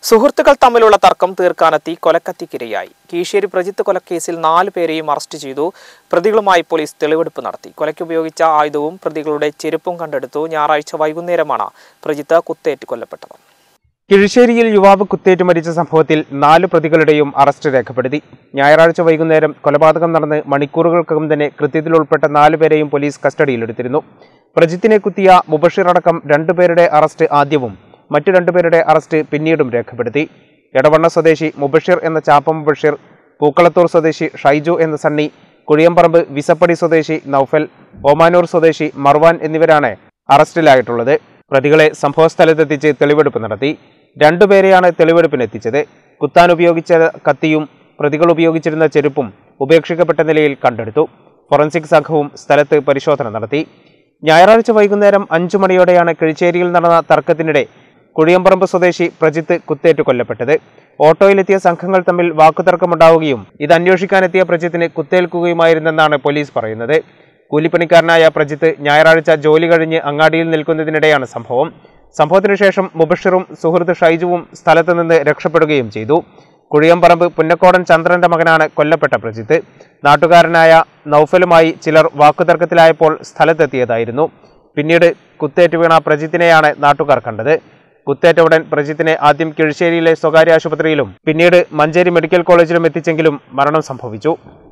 സുഹൃത്തുക്കൾ തമ്മിലുള്ള തർക്കം തീർക്കാനെത്തി കൊലക്കത്തിക്കിരയായി കീശ്ശേരി പ്രജിത്ത് കൊലക്കേസിൽ നാലു പേരെയും അറസ്റ്റ് ചെയ്തു പ്രതികളുമായി പോലീസ് തെളിവെടുപ്പ് നടത്തി കൊലയ്ക്ക് ഉപയോഗിച്ച ആയുധവും പ്രതികളുടെ ചെരുപ്പും കണ്ടെടുത്തു ഞായറാഴ്ച വൈകുന്നേരമാണ് പ്രജിത്ത് കുത്തേറ്റ് കൊല്ലപ്പെട്ടത് കിഴിശ്ശേരിയിൽ യുവാവ് കുത്തേറ്റ് മരിച്ച സംഭവത്തിൽ നാല് പ്രതികളുടെയും അറസ്റ്റ് രേഖപ്പെടുത്തി ഞായറാഴ്ച വൈകുന്നേരം കൊലപാതകം നടന്ന് മണിക്കൂറുകൾക്കകം തന്നെ കൃത്യത്തിൽ ഉൾപ്പെട്ട നാലുപേരെയും പോലീസ് കസ്റ്റഡിയിലെടുത്തിരുന്നു പ്രജിത്തിനെ കുത്തിയ മുബഷീർ അടക്കം രണ്ടുപേരുടെ അറസ്റ്റ് ആദ്യവും മറ്റു രണ്ടുപേരുടെ അറസ്റ്റ് പിന്നീടും രേഖപ്പെടുത്തി എടവണ്ണ സ്വദേശി മുബഷീർ എന്ന ചാപ്പ മുബഷീർ പൂക്കളത്തൂർ സ്വദേശി ഷൈജു എന്ന സണ്ണി കുഴിയമ്പറമ്പ് വിസപ്പടി സ്വദേശി നൌഫൽ ഓമാനൂർ സ്വദേശി മർവാൻ എന്നിവരാണ് അറസ്റ്റിലായിട്ടുള്ളത് പ്രതികളെ സംഭവസ്ഥലത്തെത്തിച്ച് തെളിവെടുപ്പ് നടത്തി രണ്ടുപേരെയാണ് തെളിവെടുപ്പിനെത്തിച്ചത് കുത്താൻ ഉപയോഗിച്ച കത്തിയും പ്രതികൾ ഉപയോഗിച്ചിരുന്ന ചെരുപ്പും ഉപേക്ഷിക്കപ്പെട്ട നിലയിൽ കണ്ടെടുത്തു ഫോറൻസിക് സംഘവും സ്ഥലത്ത് പരിശോധന നടത്തി ഞായറാഴ്ച വൈകുന്നേരം അഞ്ചു മണിയോടെയാണ് കിഴിച്ചേരിയിൽ നടന്ന തർക്കത്തിനിടെ കുഴിയമ്പറമ്പ് സ്വദേശി പ്രജിത്ത് കുത്തേറ്റ് കൊല്ലപ്പെട്ടത് ഓട്ടോയിലെത്തിയ സംഘങ്ങൾ തമ്മിൽ വാക്കുതർക്കമുണ്ടാവുകയും ഇത് അന്വേഷിക്കാനെത്തിയ പ്രജിത്തിന് കുത്തേൽക്കുകയുമായിരുന്നെന്നാണ് പോലീസ് പറയുന്നത് കൂലിപ്പണിക്കാരനായ പ്രജിത്ത് ഞായറാഴ്ച ജോലി കഴിഞ്ഞ് അങ്ങാടിയിൽ നിൽക്കുന്നതിനിടെയാണ് സംഭവം സംഭവത്തിനു ശേഷം മുബഷിറും സുഹൃത്ത് ഷൈജുവും സ്ഥലത്ത് നിന്ന് രക്ഷപ്പെടുകയും ചെയ്തു കുഴിയമ്പറമ്പ് പുന്നക്കോടൻ ചന്ദ്രന്റെ മകനാണ് കൊല്ലപ്പെട്ട പ്രജിത്ത് നാട്ടുകാരനായ നൌഫലുമായി ചിലർ വാക്കുതർക്കത്തിലായപ്പോൾ സ്ഥലത്തെത്തിയതായിരുന്നു പിന്നീട് കുത്തേറ്റ് വീണ പ്രജിത്തിനെയാണ് നാട്ടുകാർ കണ്ടത് കുത്തേറ്റ ഉടൻ പ്രജിത്തിനെ ആദ്യം കിഴിശ്ശേരിയിലെ സ്വകാര്യ ആശുപത്രിയിലും പിന്നീട് മഞ്ചേരി മെഡിക്കൽ കോളേജിലും എത്തിച്ചെങ്കിലും മരണം സംഭവിച്ചു